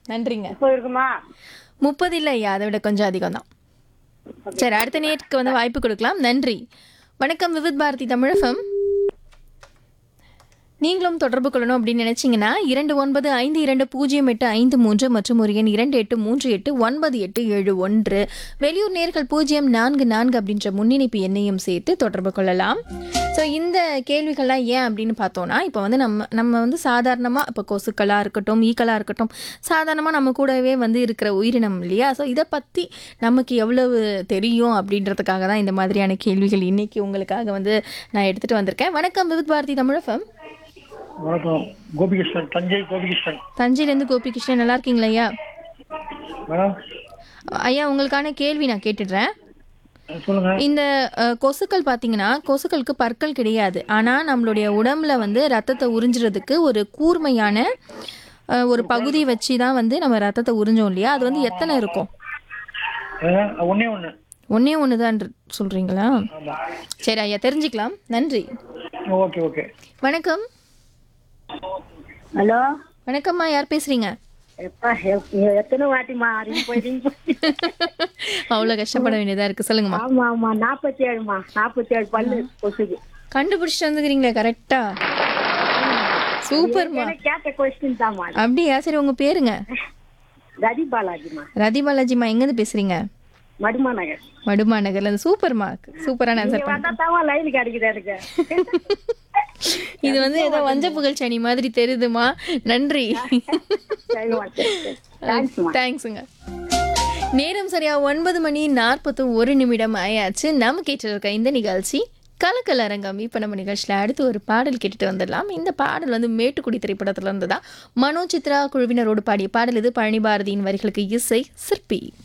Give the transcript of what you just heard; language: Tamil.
நன்றிங்க இப்போ இருக்குமா முப்பது இல்லை ஐயா அதை விட கொஞ்சம் அதிகம் தான் சரி அடுத்த நேருக்கு வந்து வாய்ப்பு கொடுக்கலாம் நன்றி வணக்கம் விவித் பாரதி தமிழகம் நீங்களும் தொடர்பு கொள்ளணும் அப்படின்னு நினைச்சீங்கன்னா இரண்டு ஒன்பது ஐந்து இரண்டு பூஜ்ஜியம் எட்டு ஐந்து மூன்று மற்றும் ஒரு எண் இரண்டு எட்டு மூன்று எட்டு ஒன்பது எட்டு ஏழு ஒன்று வெளியூர் நேர்கள் பூஜ்ஜியம் நான்கு நான்கு அப்படின்ற முன்னிணைப்பு எண்ணையும் சேர்த்து தொடர்பு கொள்ளலாம் ஸோ இந்த கேள்விகள்லாம் ஏன் அப்படின்னு பார்த்தோன்னா இப்போ வந்து நம்ம நம்ம வந்து சாதாரணமாக இப்போ கொசுக்களாக இருக்கட்டும் ஈக்களாக இருக்கட்டும் சாதாரணமாக நம்ம கூடவே வந்து இருக்கிற உயிரினம் இல்லையா ஸோ இதை பற்றி நமக்கு எவ்வளவு தெரியும் அப்படின்றதுக்காக தான் இந்த மாதிரியான கேள்விகள் இன்னைக்கு உங்களுக்காக வந்து நான் எடுத்துகிட்டு வந்திருக்கேன் வணக்கம் விவித் பாரதி தமிழகம் வணக்கம் கோபிகிருஷ்ணன் தஞ்சை கோபிகிருஷ்ணன் தஞ்சையிலேருந்து கோபிகிருஷ்ணன் நல்லா இருக்கீங்களா ஐயா மேடம் ஐயா உங்களுக்கான கேள்வி நான் கேட்டுடுறேன் சொல்லுங்க இந்த அஹ், கொசுக்கள் பார்த்தீங்கன்னா கொசுக்களுக்கு பற்கள் கிடையாது ஆனால் நம்மளுடைய உடம்புல வந்து ரத்தத்தை உறிஞ்சுறதுக்கு ஒரு கூர்மையான அஹ், ஒரு பகுதி வச்சு தான் வந்து நம்ம ரத்தத்தை உறிஞ்சோம் இல்லையா அது வந்து எத்தனை இருக்கும் ஏங்க, ஒண்ணே ஒண்ணு ஒன்றே ஒன்று தான் சொல்கிறீங்களா ஆமா சரி ஐயா தெரிஞ்சுக்கலாம் நன்றி ஓகே ஓகே வணக்கம் ஹலோ வணக்கம்மா யார் பேசுகிறீங்க எப்பா எப்- எத்தனை வாட்டிமா ரிங் போய் ரிங் போய் அவ்வளோ கஷ்டப்பட வேண்டியதாக இருக்குது சொல்லுங்கம்மா ஆமா ஆமா நாற்பத்தி ஏழுமா நாற்பத்தி ஏழு பல்லு கொசுக்கு கண்டுபிடிச்சிட்டு வந்துக்கிறீங்களே கரெக்டாக சூப்பர்மா எனக்கு கேட்ட கொஸ்டின் தான்மா அது. அப்படியா சரி உங்கள் பேருங்க ரதி பாலாஜிமா ரதி பாலாஜிமா எங்கேருந்து பேசுகிறீங்க மடுமா நகர் மடுமா நகர்ல இருந்து சூப்பர்மா சூப்பரான ஆன்சர் இங்க வந்தா தான் லைன் கிடைக்குது எனக்கு இது வந்து ஏதோ வஞ்ச புகழ் சனி மாதிரி தெரியுதுமா நன்றி சரிம்மா, சரி, சரி. தேங்க்ஸ்மா தேங்க்ஸுங்க நேரம் சரியா ஒன்பது மணி நாற்பத்து ஒரு நிமிடம் ஆயாச்சு நம்ம கேட்டு இருக்க இந்த நிகழ்ச்சி கலக்கல் அரங்கம் இப்போ நம்ம நிகழ்ச்சியில் அடுத்து ஒரு பாடல் கேட்டுட்டு வந்துடலாம் இந்த பாடல் வந்து மேட்டுக்குடி திரைப்படத்துல இருந்து தான் மனோ சித்ரா குழுவினரோடு பாடிய பாடல் இது பழனி பாரதியின் வரிகளுக்கு இசை சிற்பி